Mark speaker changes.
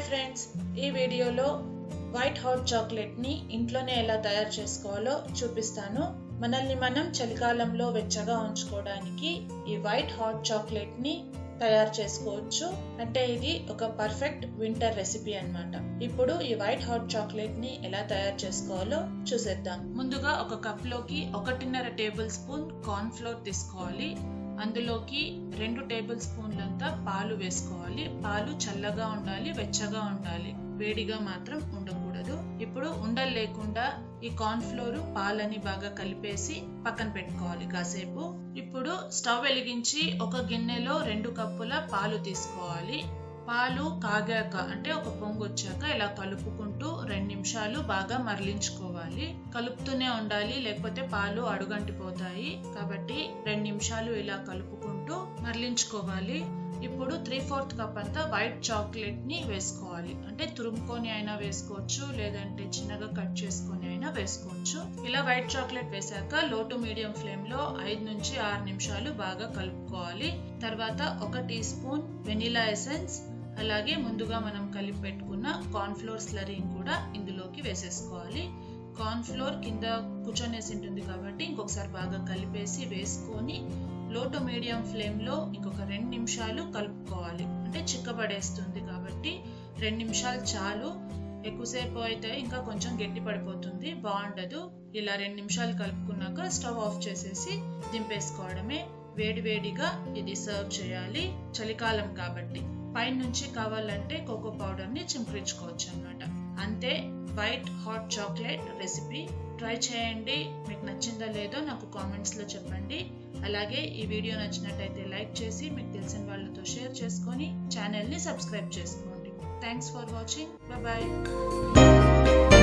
Speaker 1: friends ఈ వీడియోలో white hot చాక్లెట్ని ఇంట్లోనే ఎలా తయారు చేసుకోవాలో చూపిస్తాను మనల్ని మనం చలికాలంలో వెచ్చగా ఉంచుకోవడానికి ఈ వైట్ హాట్ చాక్లెట్ని తయారు చేసుకోవచ్చు అంటే ఇది ఒక పర్ఫెక్ట్ వింటర్ రెసిపీ అన్నమాట ఇప్పుడు ఈ వైట్ హాట్ చాక్లెట్ ని ఎలా తయారు చేసుకోవాలో చూసేద్దాం ముందుగా ఒక కప్ లోకి ఒకటిన్నర టేబుల్ స్పూన్ కార్న్ ఫ్లోర్ తీసుకోవాలి అందులోకి రెండు టేబుల్ స్పూన్లంతా పాలు వేసుకోవాలి పాలు చల్లగా ఉండాలి వెచ్చగా ఉండాలి వేడిగా మాత్రం ఉండకూడదు ఇప్పుడు ఉండలు లేకుండా ఈ కార్న్ ఫ్లోర్ పాలని బాగా కలిపేసి పక్కన పెట్టుకోవాలి కాసేపు ఇప్పుడు స్టవ్ వెలిగించి ఒక గిన్నెలో రెండు కప్పుల పాలు తీసుకోవాలి పాలు కాగాక అంటే ఒక పొంగు వచ్చాక ఇలా కలుపుకుంటూ రెండు నిమిషాలు బాగా మరలించుకోవాలి కలుపుతూనే ఉండాలి లేకపోతే పాలు అడుగంటిపోతాయి కాబట్టి రెండు నిమిషాలు ఇలా కలుపుకుంటూ మరలించుకోవాలి ఇప్పుడు త్రీ ఫోర్త్ కప్ అంతా వైట్ చాక్లెట్ ని వేసుకోవాలి అంటే తురుముకొని అయినా వేసుకోవచ్చు లేదంటే చిన్నగా కట్ చేసుకొని అయినా వేసుకోవచ్చు ఇలా వైట్ చాక్లెట్ వేసాక లో టు మీడియం ఫ్లేమ్ లో ఐదు నుంచి ఆరు నిమిషాలు బాగా కలుపుకోవాలి తర్వాత ఒక టీ స్పూన్ వెనిలా ఎసెన్స్ అలాగే ముందుగా మనం కలిపి పెట్టుకున్న కార్న్ ఫ్లోర్ స్లరీని కూడా ఇందులోకి వేసేసుకోవాలి కార్న్ ఫ్లోర్ కింద కూర్చొనేసి ఉంటుంది కాబట్టి ఇంకొకసారి బాగా కలిపేసి వేసుకొని లో టు మీడియం ఫ్లేమ్లో ఇంకొక రెండు నిమిషాలు కలుపుకోవాలి అంటే చిక్కబడేస్తుంది కాబట్టి రెండు నిమిషాలు చాలు ఎక్కువసేపు అయితే ఇంకా కొంచెం గట్టి పడిపోతుంది బాగుండదు ఇలా రెండు నిమిషాలు కలుపుకున్నాక స్టవ్ ఆఫ్ చేసేసి దింపేసుకోవడమే వేడి వేడిగా ఇది సర్వ్ చేయాలి చలికాలం కాబట్టి పైన నుంచి కావాలంటే కోకో పౌడర్ని చింపరించుకోవచ్చు అనమాట అంతే white hot chocolate recipe try చేయండి మీకు నచ్చిందో లేదో నాకు కామెంట్స్లో చెప్పండి అలాగే ఈ వీడియో నచ్చినట్టయితే లైక్ చేసి మీకు తెలిసిన వాళ్ళతో షేర్ చేసుకొని ఛానల్ని సబ్స్క్రైబ్ చేసుకోండి థ్యాంక్స్ ఫర్ వాచింగ్ బాయ్